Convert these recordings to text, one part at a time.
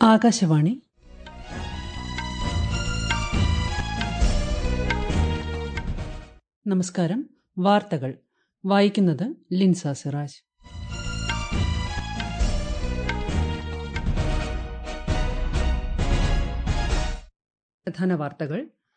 ആകാശവാണി നമസ്കാരം വാർത്തകൾ വായിക്കുന്നത് ലിൻസ സിറാജ് പ്രധാന വാർത്തകൾ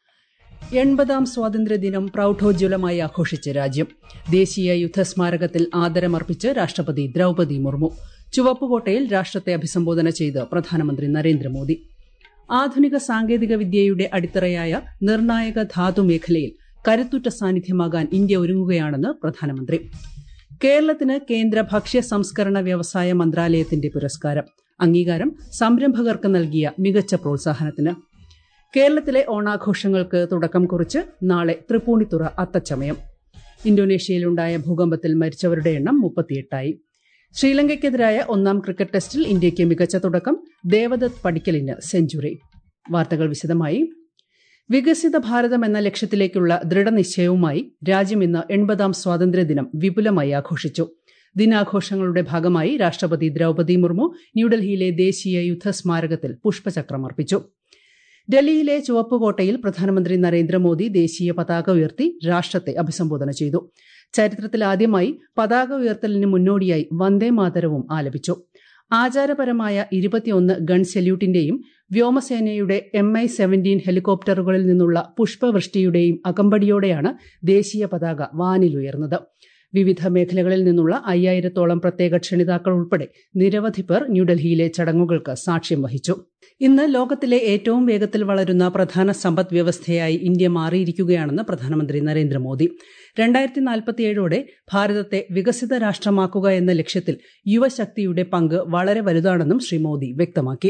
എൺപതാം സ്വാതന്ത്ര്യദിനം പ്രൌഢോജ്വലമായി ആഘോഷിച്ച് രാജ്യം ദേശീയ യുദ്ധസ്മാരകത്തിൽ ആദരമർപ്പിച്ച് രാഷ്ട്രപതി ദ്രൌപതി മുർമു ചുവപ്പുകോട്ടയിൽ രാഷ്ട്രത്തെ അഭിസംബോധന ചെയ്ത് പ്രധാനമന്ത്രി നരേന്ദ്രമോദി ആധുനിക സാങ്കേതിക വിദ്യയുടെ അടിത്തറയായ നിർണായക ധാതു മേഖലയിൽ കരുത്തുറ്റ സാന്നിധ്യമാകാൻ ഇന്ത്യ ഒരുങ്ങുകയാണെന്ന് പ്രധാനമന്ത്രി കേരളത്തിന് കേന്ദ്ര ഭക്ഷ്യ സംസ്കരണ വ്യവസായ മന്ത്രാലയത്തിന്റെ പുരസ്കാരം അംഗീകാരം സംരംഭകർക്ക് നൽകിയ മികച്ച പ്രോത്സാഹനത്തിന് കേരളത്തിലെ ഓണാഘോഷങ്ങൾക്ക് തുടക്കം കുറിച്ച് നാളെ തൃപ്പൂണിത്തുറ അത്തച്ചമയം ഇന്തോനേഷ്യയിലുണ്ടായ ഭൂകമ്പത്തിൽ മരിച്ചവരുടെ എണ്ണം മുപ്പത്തിയെട്ടായി ശ്രീലങ്കയ്ക്കെതിരായ ഒന്നാം ക്രിക്കറ്റ് ടെസ്റ്റിൽ ഇന്ത്യയ്ക്ക് മികച്ച തുടക്കം ദേവദത്ത് പടിക്കലിന് സെഞ്ചുറി വാർത്തകൾ വിശദമായി വികസിത ഭാരതം എന്ന ലക്ഷ്യത്തിലേക്കുള്ള ദൃഢനിശ്ചയവുമായി രാജ്യം ഇന്ന് എൺപതാം സ്വാതന്ത്ര്യദിനം വിപുലമായി ആഘോഷിച്ചു ദിനാഘോഷങ്ങളുടെ ഭാഗമായി രാഷ്ട്രപതി ദ്രൌപതി മുർമു ന്യൂഡൽഹിയിലെ ദേശീയ യുദ്ധസ്മാരകത്തിൽ പുഷ്പചക്രം അർപ്പിച്ചു ഡൽഹിയിലെ ചുവപ്പുകോട്ടയിൽ പ്രധാനമന്ത്രി നരേന്ദ്രമോദി ദേശീയ പതാക ഉയർത്തി രാഷ്ട്രത്തെ അഭിസംബോധന ചെയ്തു ചരിത്രത്തിലാദ്യമായി പതാക ഉയർത്തലിന് മുന്നോടിയായി വന്ദേ മാതരവും ആലപിച്ചു ആചാരപരമായ ഇരുപത്തിയൊന്ന് ഗൺ സല്യൂട്ടിന്റെയും വ്യോമസേനയുടെ എം ഐ സെവന്റീൻ ഹെലികോപ്റ്ററുകളിൽ നിന്നുള്ള പുഷ്പവൃഷ്ടിയുടെയും അകമ്പടിയോടെയാണ് ദേശീയ പതാക വാനിലുയർന്നത് വിവിധ മേഖലകളിൽ നിന്നുള്ള അയ്യായിരത്തോളം പ്രത്യേക ക്ഷണിതാക്കൾ ഉൾപ്പെടെ നിരവധി പേർ ന്യൂഡൽഹിയിലെ ചടങ്ങുകൾക്ക് സാക്ഷ്യം വഹിച്ചു ഇന്ന് ലോകത്തിലെ ഏറ്റവും വേഗത്തിൽ വളരുന്ന പ്രധാന സമ്പദ് വ്യവസ്ഥയായി ഇന്ത്യ മാറിയിരിക്കുകയാണെന്ന് പ്രധാനമന്ത്രി നരേന്ദ്രമോദി രണ്ടായിരത്തി നാൽപ്പത്തിയേഴോടെ ഭാരതത്തെ വികസിത രാഷ്ട്രമാക്കുക എന്ന ലക്ഷ്യത്തിൽ യുവശക്തിയുടെ പങ്ക് വളരെ വലുതാണെന്നും ശ്രീ മോദി വ്യക്തമാക്കി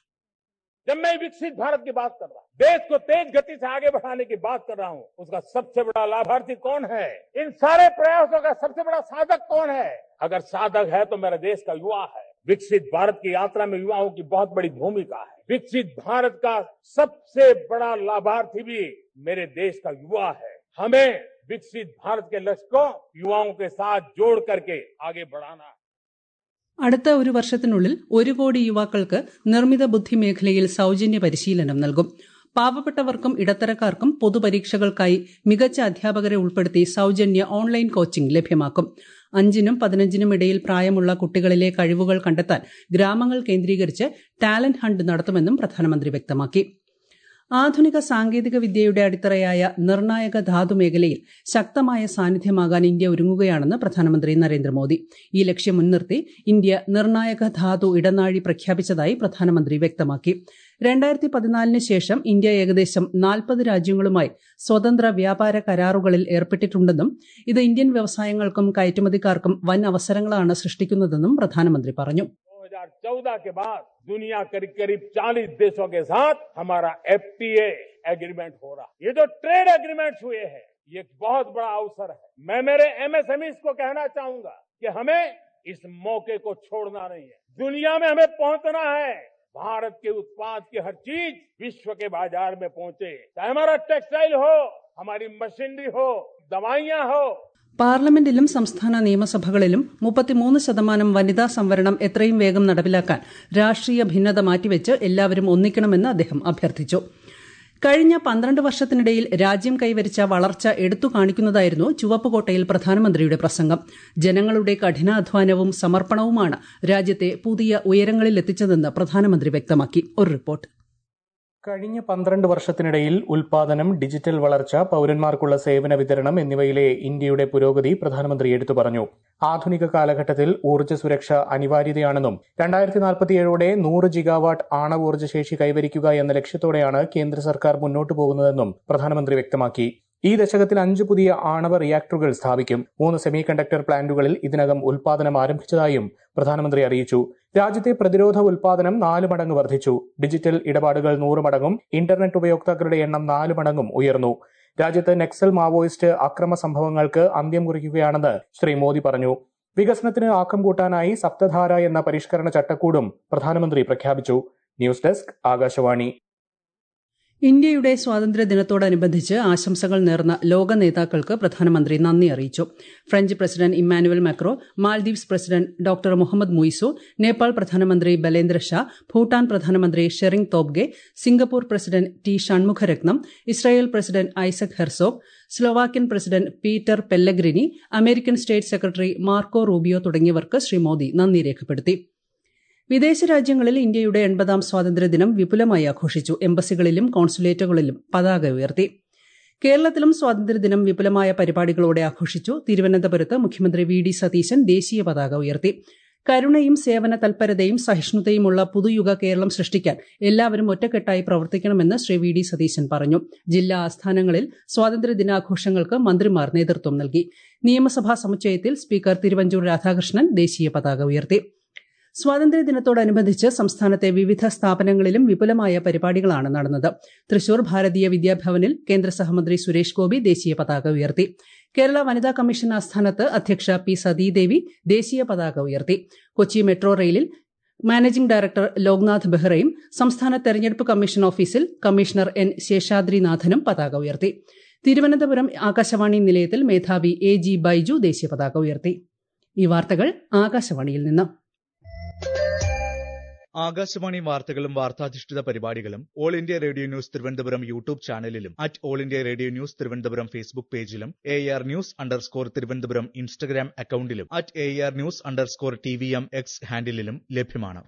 जब मैं विकसित भारत की बात कर रहा हूं देश को तेज गति से आगे बढ़ाने की बात कर रहा हूं उसका सबसे बड़ा लाभार्थी कौन है इन सारे प्रयासों का सबसे बड़ा साधक कौन है अगर साधक है तो मेरे देश का युवा है विकसित भारत की यात्रा में युवाओं की बहुत बड़ी भूमिका है विकसित भारत का सबसे बड़ा लाभार्थी भी मेरे देश का युवा है हमें विकसित भारत के लक्ष्य को युवाओं के साथ जोड़ करके आगे बढ़ाना है അടുത്ത ഒരു വർഷത്തിനുള്ളിൽ ഒരു കോടി യുവാക്കൾക്ക് നിർമ്മിത ബുദ്ധി മേഖലയിൽ സൌജന്യ പരിശീലനം നൽകും പാവപ്പെട്ടവർക്കും ഇടത്തരക്കാർക്കും പൊതുപരീക്ഷകൾക്കായി മികച്ച അധ്യാപകരെ ഉൾപ്പെടുത്തി സൌജന്യ ഓൺലൈൻ കോച്ചിംഗ് ലഭ്യമാക്കും അഞ്ചിനും പതിനഞ്ചിനും ഇടയിൽ പ്രായമുള്ള കുട്ടികളിലെ കഴിവുകൾ കണ്ടെത്താൻ ഗ്രാമങ്ങൾ കേന്ദ്രീകരിച്ച് ടാലന്റ് ഹണ്ട് നടത്തുമെന്നും പ്രധാനമന്ത്രി വ്യക്തമാക്കി ആധുനിക സാങ്കേതിക വിദ്യയുടെ അടിത്തറയായ നിർണായക ധാതു മേഖലയിൽ ശക്തമായ സാന്നിധ്യമാകാൻ ഇന്ത്യ ഒരുങ്ങുകയാണെന്ന് പ്രധാനമന്ത്രി നരേന്ദ്രമോദി ഈ ലക്ഷ്യം മുൻനിർത്തി ഇന്ത്യ നിർണായക ധാതു ഇടനാഴി പ്രഖ്യാപിച്ചതായി പ്രധാനമന്ത്രി വ്യക്തമാക്കി രണ്ടായിരത്തി പതിനാലിന് ശേഷം ഇന്ത്യ ഏകദേശം നാൽപ്പത് രാജ്യങ്ങളുമായി സ്വതന്ത്ര വ്യാപാര കരാറുകളിൽ ഏർപ്പെട്ടിട്ടുണ്ടെന്നും ഇത് ഇന്ത്യൻ വ്യവസായങ്ങൾക്കും കയറ്റുമതിക്കാർക്കും വൻ അവസരങ്ങളാണ് സൃഷ്ടിക്കുന്നതെന്നും പ്രധാനമന്ത്രി പറഞ്ഞു 2014 के बाद दुनिया करीब करीब 40 देशों के साथ हमारा एफटीए एग्रीमेंट हो रहा ये जो ट्रेड एग्रीमेंट हुए हैं ये एक बहुत बड़ा अवसर है मैं मेरे एमएसएमई को कहना चाहूंगा कि हमें इस मौके को छोड़ना नहीं है दुनिया में हमें पहुंचना है भारत के उत्पाद की हर चीज विश्व के बाजार में पहुंचे चाहे हमारा टेक्सटाइल हो हमारी मशीनरी हो दवाइयां हो പാർലമെന്റിലും സംസ്ഥാന നിയമസഭകളിലും മുപ്പത്തിമൂന്ന് ശതമാനം വനിതാ സംവരണം എത്രയും വേഗം നടപ്പിലാക്കാൻ രാഷ്ട്രീയ ഭിന്നത മാറ്റിവെച്ച് എല്ലാവരും ഒന്നിക്കണമെന്ന് അദ്ദേഹം അഭ്യർത്ഥിച്ചു കഴിഞ്ഞ പന്ത്രണ്ട് വർഷത്തിനിടയിൽ രാജ്യം കൈവരിച്ച വളർച്ച എടുത്തു കാണിക്കുന്നതായിരുന്നു ചുവപ്പുകോട്ടയിൽ പ്രധാനമന്ത്രിയുടെ പ്രസംഗം ജനങ്ങളുടെ കഠിനാധ്വാനവും സമർപ്പണവുമാണ് രാജ്യത്തെ പുതിയ ഉയരങ്ങളിലെത്തിച്ചതെന്ന് പ്രധാനമന്ത്രി വ്യക്തമാക്കി ഒരു റിപ്പോർട്ട് കഴിഞ്ഞ പന്ത്രണ്ട് വർഷത്തിനിടയിൽ ഉൽപാദനം ഡിജിറ്റൽ വളർച്ച പൌരന്മാർക്കുള്ള സേവന വിതരണം എന്നിവയിലെ ഇന്ത്യയുടെ പുരോഗതി പ്രധാനമന്ത്രി എടുത്തു പറഞ്ഞു ആധുനിക കാലഘട്ടത്തിൽ ഊർജ്ജ സുരക്ഷ അനിവാര്യതയാണെന്നും രണ്ടായിരത്തി നാൽപ്പത്തിയേഴോടെ നൂറ് ജിഗാവാട്ട് ആണവോർജ്ജ ശേഷി കൈവരിക്കുക എന്ന ലക്ഷ്യത്തോടെയാണ് കേന്ദ്ര സർക്കാർ മുന്നോട്ടു പോകുന്നതെന്നും പ്രധാനമന്ത്രി വ്യക്തമാക്കി ഈ ദശകത്തിൽ അഞ്ച് പുതിയ ആണവ റിയാക്ടറുകൾ സ്ഥാപിക്കും മൂന്ന് സെമി കണ്ടക്ടർ പ്ലാന്റുകളിൽ ഇതിനകം ഉൽപാദനം ആരംഭിച്ചതായും പ്രധാനമന്ത്രി അറിയിച്ചു രാജ്യത്തെ പ്രതിരോധ ഉൽപാദനം നാല് മടങ്ങ് വർദ്ധിച്ചു ഡിജിറ്റൽ ഇടപാടുകൾ നൂറ് മടങ്ങും ഇന്റർനെറ്റ് ഉപയോക്താക്കളുടെ എണ്ണം നാല് മടങ്ങും ഉയർന്നു രാജ്യത്ത് നക്സൽ മാവോയിസ്റ്റ് അക്രമ സംഭവങ്ങൾക്ക് അന്ത്യം കുറിക്കുകയാണെന്ന് ശ്രീ മോദി പറഞ്ഞു വികസനത്തിന് ആക്കം കൂട്ടാനായി സപ്തധാര എന്ന പരിഷ്കരണ ചട്ടക്കൂടും പ്രധാനമന്ത്രി പ്രഖ്യാപിച്ചു ന്യൂസ് ഡെസ്ക് ആകാശവാണി ഇന്ത്യയുടെ സ്വാതന്ത്ര്യദിനത്തോടനുബന്ധിച്ച് ആശംസകൾ നേർന്ന ലോക നേതാക്കൾക്ക് പ്രധാനമന്ത്രി നന്ദി അറിയിച്ചു French president Emmanuel Macron Maldives president doctor Mohamed Muizzu Nepal പ്രധാനമന്ത്രി ബലേന്ദ്ര ഷാ ഭൂട്ടാൻ പ്രധാനമന്ത്രി Tshering Tobgay Singapore president T Shanmugaratnam Israel president Isaac Herzog Slovakian president Peter Pellegrini American state secretary Marco Rubio തുടങ്ങിയവർക്ക് ശ്രീ മോദി നന്ദി രേഖപ്പെടുത്തി വിദേശ രാജ്യങ്ങളിൽ ഇന്ത്യയുടെ എൺപതാം സ്വാതന്ത്ര്യദിനം വിപുലമായി ആഘോഷിച്ചു എംബസികളിലും കോൺസുലേറ്റുകളിലും പതാക ഉയർത്തി കേരളത്തിലും സ്വാതന്ത്ര്യദിനം വിപുലമായ പരിപാടികളോടെ ആഘോഷിച്ചു തിരുവനന്തപുരത്ത് മുഖ്യമന്ത്രി വി ഡി സതീശൻ ദേശീയ പതാക ഉയർത്തി കരുണയും സേവന തൽപരതയും സഹിഷ്ണുതയുമുള്ള പുതുയുഗ കേരളം സൃഷ്ടിക്കാൻ എല്ലാവരും ഒറ്റക്കെട്ടായി പ്രവർത്തിക്കണമെന്ന് ശ്രീ വി ഡി സതീശൻ പറഞ്ഞു ജില്ലാ ആസ്ഥാനങ്ങളിൽ സ്വാതന്ത്ര്യദിനാഘോഷങ്ങൾക്ക് മന്ത്രിമാർ നേതൃത്വം നൽകി നിയമസഭാ സമുച്ചയത്തിൽ സ്പീക്കർ തിരുവഞ്ചൂർ രാധാകൃഷ്ണൻ ദേശീയ പതാക ഉയർത്തി സ്വാതന്ത്ര്യദിനത്തോടനുബന്ധിച്ച് സംസ്ഥാനത്തെ വിവിധ സ്ഥാപനങ്ങളിലും വിപുലമായ പരിപാടികളാണ് നടന്നത് തൃശൂർ ഭാരതീയ വിദ്യാഭവനിൽ കേന്ദ്ര സഹമന്ത്രി സുരേഷ് ഗോപി ദേശീയ പതാക ഉയർത്തി കേരള വനിതാ കമ്മീഷൻ ആസ്ഥാനത്ത് അധ്യക്ഷ പി സതീദേവി ദേശീയ പതാക ഉയർത്തി കൊച്ചി മെട്രോ റെയിലിൽ മാനേജിംഗ് ഡയറക്ടർ ലോക്നാഥ് ബെഹ്റയും സംസ്ഥാന തെരഞ്ഞെടുപ്പ് കമ്മീഷൻ ഓഫീസിൽ കമ്മീഷണർ എൻ ശേഷാദ്രിനാഥനും പതാക ഉയർത്തി തിരുവനന്തപുരം ആകാശവാണി നിലയത്തിൽ മേധാവി എ ജി ബൈജു ദേശീയ പതാക ഉയർത്തി ഈ വാർത്തകൾ ആകാശവാണിയിൽ നിന്ന് ആകാശവാണി വാർത്തകളും വാർത്താധിഷ്ഠിത പരിപാടികളും all India radio news Thiruvananthapuram YouTube ചാനലിലും at all India radio news Thiruvananthapuram Facebook പേജിലും A R news underscore Thiruvananthapuram Instagram അക്കൌണ്ടിലും at A R news underscore T V M X ഹാൻഡിലും ലഭ്യമാണ്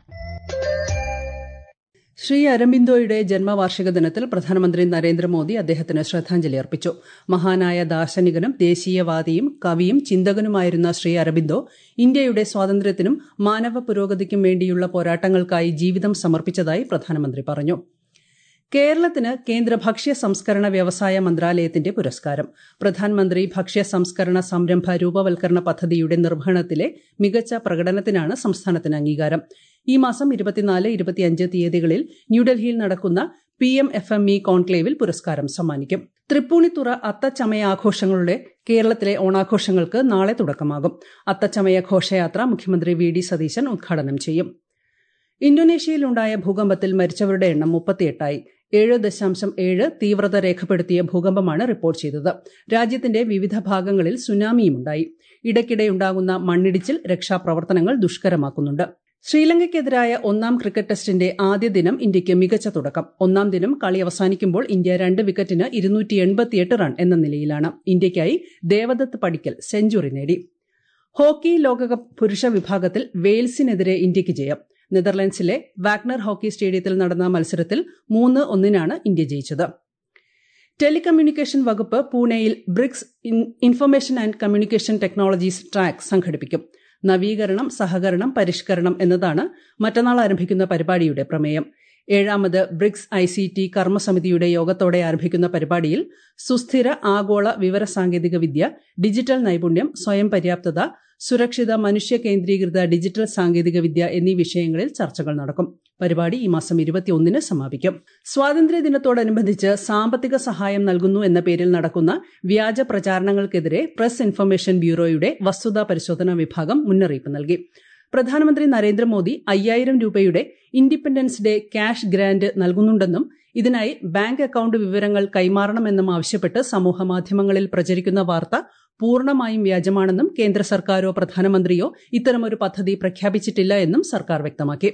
ശ്രീ അരബിന്ദോയുടെ ജന്മവാർഷിക ദിനത്തിൽ പ്രധാനമന്ത്രി നരേന്ദ്രമോദി അദ്ദേഹത്തിന് ശ്രദ്ധാഞ്ജലി അർപ്പിച്ചു മഹാനായ ദാർശനികനും ദേശീയവാദിയും കവിയും ചിന്തകനുമായിരുന്ന ശ്രീ അരബിന്ദോ ഇന്ത്യയുടെ സ്വാതന്ത്ര്യത്തിനും മാനവ പുരോഗതിക്കും വേണ്ടിയുള്ള പോരാട്ടങ്ങൾക്കായി ജീവിതം സമർപ്പിച്ചതായി പ്രധാനമന്ത്രി പറഞ്ഞു കേരളത്തിന് കേന്ദ്ര ഭക്ഷ്യ സംസ്കരണ വ്യവസായ മന്ത്രാലയത്തിന്റെ പുരസ്കാരം പ്രധാനമന്ത്രി ഭക്ഷ്യ സംസ്കരണ സംരംഭ രൂപവൽക്കരണ പദ്ധതിയുടെ നിർവഹണത്തിലെ മികച്ച പ്രകടനത്തിനാണ് സംസ്ഥാനത്തിന് അംഗീകാരം ഈ മാസം ഇരുപത്തിനാല് ഇരുപത്തിയഞ്ച് തീയതികളിൽ ന്യൂഡൽഹിയിൽ നടക്കുന്ന P M F M E കോൺക്ലേവിൽ പുരസ്കാരം സമ്മാനിക്കും തൃപ്പൂണിത്തുറ അത്തച്ചമയ ആഘോഷങ്ങളുടെ കേരളത്തിലെ ഓണാഘോഷങ്ങൾക്ക് നാളെ തുടക്കമാകും അത്തച്ചമയ ഘോഷയാത്ര മുഖ്യമന്ത്രി വി ഡി സതീശൻ ഉദ്ഘാടനം ചെയ്യും ഇന്തോനേഷ്യയിലുണ്ടായ ഭൂകമ്പത്തിൽ മരിച്ചവരുടെ എണ്ണം മുപ്പത്തിയെട്ടായി ഏഴ് ദശാംശം ഏഴ് തീവ്രത രേഖപ്പെടുത്തിയ ഭൂകമ്പമാണ് റിപ്പോർട്ട് ചെയ്തത് രാജ്യത്തിന്റെ വിവിധ ഭാഗങ്ങളിൽ സുനാമിയുമുണ്ടായി ഇടയ്ക്കിടെയുണ്ടാകുന്ന മണ്ണിടിച്ചിൽ രക്ഷാപ്രവർത്തനങ്ങൾ ദുഷ്കരമാക്കുന്നുണ്ട് ശ്രീലങ്കയ്ക്കെതിരായ ഒന്നാം ക്രിക്കറ്റ് ടെസ്റ്റിന്റെ ആദ്യ ദിനം ഇന്ത്യയ്ക്ക് മികച്ച തുടക്കം ഒന്നാം ദിനം കളി അവസാനിക്കുമ്പോൾ ഇന്ത്യ രണ്ട് വിക്കറ്റിന് ഇരുന്നൂറ്റി എൺപത്തിയെട്ട് റൺ എന്ന നിലയിലാണ് ഇന്ത്യയ്ക്കായി ദേവദത്ത് പടിക്കൽ സെഞ്ചുറി നേടി ഹോക്കി ലോകകപ്പ് പുരുഷ വിഭാഗത്തിൽ വെയിൽസിനെതിരെ ഇന്ത്യയ്ക്ക് ജയം നെതർലൻഡ്സിലെ വാഗ്നർ ഹോക്കി സ്റ്റേഡിയത്തിൽ നടന്ന മത്സരത്തിൽ മൂന്ന് ഒന്നിനാണ് ഇന്ത്യ ജയിച്ചത് ടെലികമ്മ്യൂണിക്കേഷൻ വകുപ്പ് പൂനെയിൽ BRICS information and communication technologies track സംഘടിപ്പിക്കും നവീകരണം സഹകരണം പരിഷ്കരണം എന്നതാണ് മറ്റന്നാൾ ആരംഭിക്കുന്ന പരിപാടിയുടെ പ്രമേയം ഏഴാമത് ബ്രിക്സ് ഐ സി ടി കർമ്മസമിതിയുടെ യോഗത്തോടെ ആരംഭിക്കുന്ന പരിപാടിയിൽ സുസ്ഥിര ആഗോള വിവര സാങ്കേതിക വിദ്യ ഡിജിറ്റൽ നൈപുണ്യം സ്വയം പര്യാപ്തത സുരക്ഷിത മനുഷ്യ കേന്ദ്രീകൃത ഡിജിറ്റൽ സാങ്കേതിക വിദ്യ എന്നീ വിഷയങ്ങളിൽ ചർച്ചകൾ നടക്കും പരിപാടി ഈ മാസം ഇരുപത്തിയൊന്നിന് സമാപിക്കും സ്വാതന്ത്ര്യദിനത്തോടനുബന്ധിച്ച് സാമ്പത്തിക സഹായം നൽകുന്നു എന്ന പേരിൽ നടക്കുന്ന വ്യാജ പ്രചാരണങ്ങൾക്കെതിരെ പ്രസ് ഇൻഫർമേഷൻ ബ്യൂറോയുടെ വസ്തുതാ പരിശോധനാ വിഭാഗം മുന്നറിയിപ്പ് നൽകി പ്രധാനമന്ത്രി നരേന്ദ്രമോദി അയ്യായിരം രൂപയുടെ ഇൻഡിപെൻഡൻസ് ഡേ ക്യാഷ് ഗ്രാന്റ് നൽകുന്നുണ്ടെന്നും ഇതിനായി ബാങ്ക് അക്കൌണ്ട് വിവരങ്ങൾ കൈമാറണമെന്നും ആവശ്യപ്പെട്ട് സമൂഹമാധ്യമങ്ങളിൽ പ്രചരിക്കുന്ന വാർത്ത പൂർണ്ണമായും വ്യാജമാണെന്നും കേന്ദ്ര സർക്കാരോ പ്രധാനമന്ത്രിയോ ഇത്തരമൊരു പദ്ധതി പ്രഖ്യാപിച്ചിട്ടില്ല എന്നും സർക്കാർ വ്യക്തമാക്കി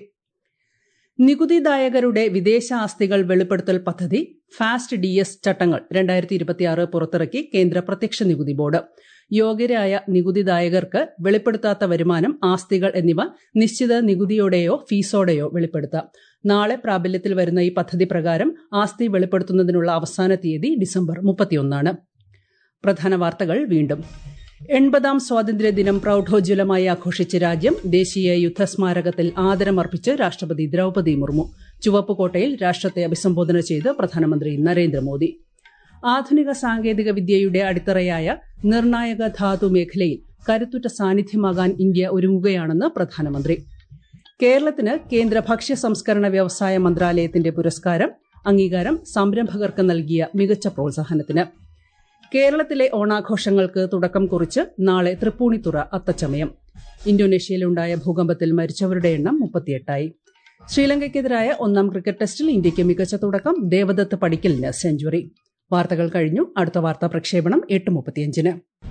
നികുതിദായകരുടെ വിദേശ ആസ്തികൾ വെളിപ്പെടുത്തൽ പദ്ധതി ഫാസ്റ്റ് ഡി എസ് ചട്ടങ്ങൾ രണ്ടായിരത്തി ഇരുപത്തിയാറ് പുറത്തിറക്കി കേന്ദ്ര പ്രത്യക്ഷ നികുതി ബോർഡ് യോഗ്യരായ നികുതിദായകർക്ക് വെളിപ്പെടുത്താത്ത വരുമാനം ആസ്തികൾ എന്നിവ നിശ്ചിത നികുതിയോടെയോ ഫീസോടെയോ വെളിപ്പെടുത്താം നാളെ പ്രാബല്യത്തിൽ വരുന്ന ഈ പദ്ധതി പ്രകാരം ആസ്തി വെളിപ്പെടുത്തുന്നതിനുള്ള അവസാന തീയതി ഡിസംബർ മുപ്പത്തിയൊന്നാണ് പ്രധാന വാർത്തകൾ വീണ്ടും എൺപതാം സ്വാതന്ത്ര്യദിനം പ്രൌഢോജ്വലമായി ആഘോഷിച്ച രാജ്യം ദേശീയ യുദ്ധസ്മാരകത്തിൽ ആദരമർപ്പിച്ച് രാഷ്ട്രപതി ദ്രൌപദി മുർമു ചുവപ്പുകോട്ടയിൽ രാഷ്ട്രത്തെ അഭിസംബോധന ചെയ്ത് പ്രധാനമന്ത്രി നരേന്ദ്രമോദി ആധുനിക സാങ്കേതിക വിദ്യയുടെ അടിത്തറയായ നിർണായക ധാതു മേഖലയിൽ കരുത്തുറ്റ സാന്നിധ്യമാകാൻ ഇന്ത്യ ഒരുങ്ങുകയാണെന്ന് പ്രധാനമന്ത്രി കേരളത്തിന് കേന്ദ്ര ഭക്ഷ്യ സംസ്കരണ വ്യവസായ മന്ത്രാലയത്തിന്റെ പുരസ്കാരം അംഗീകാരം സംരംഭകർക്ക് നൽകിയ മികച്ച പ്രോത്സാഹനത്തിന് കേരളത്തിലെ ഓണാഘോഷങ്ങൾക്ക് തുടക്കം കുറിച്ച് നാളെ തൃപ്പൂണിത്തുറ അത്തച്ചമയം ഇന്തോനേഷ്യയിലുണ്ടായ ഭൂകമ്പത്തിൽ മരിച്ചവരുടെ എണ്ണം മുപ്പത്തിയെട്ടായി ശ്രീലങ്കയ്ക്കെതിരായ ഒന്നാം ക്രിക്കറ്റ് ടെസ്റ്റിൽ ഇന്ത്യയ്ക്ക് മികച്ച തുടക്കം ദേവദത്ത് പടിക്കലിന് സെഞ്ചുറി വാർത്തകൾ കഴിഞ്ഞു അടുത്ത വാർത്താ പ്രക്ഷേപണം എട്ട് മുപ്പത്തിയഞ്ചിന്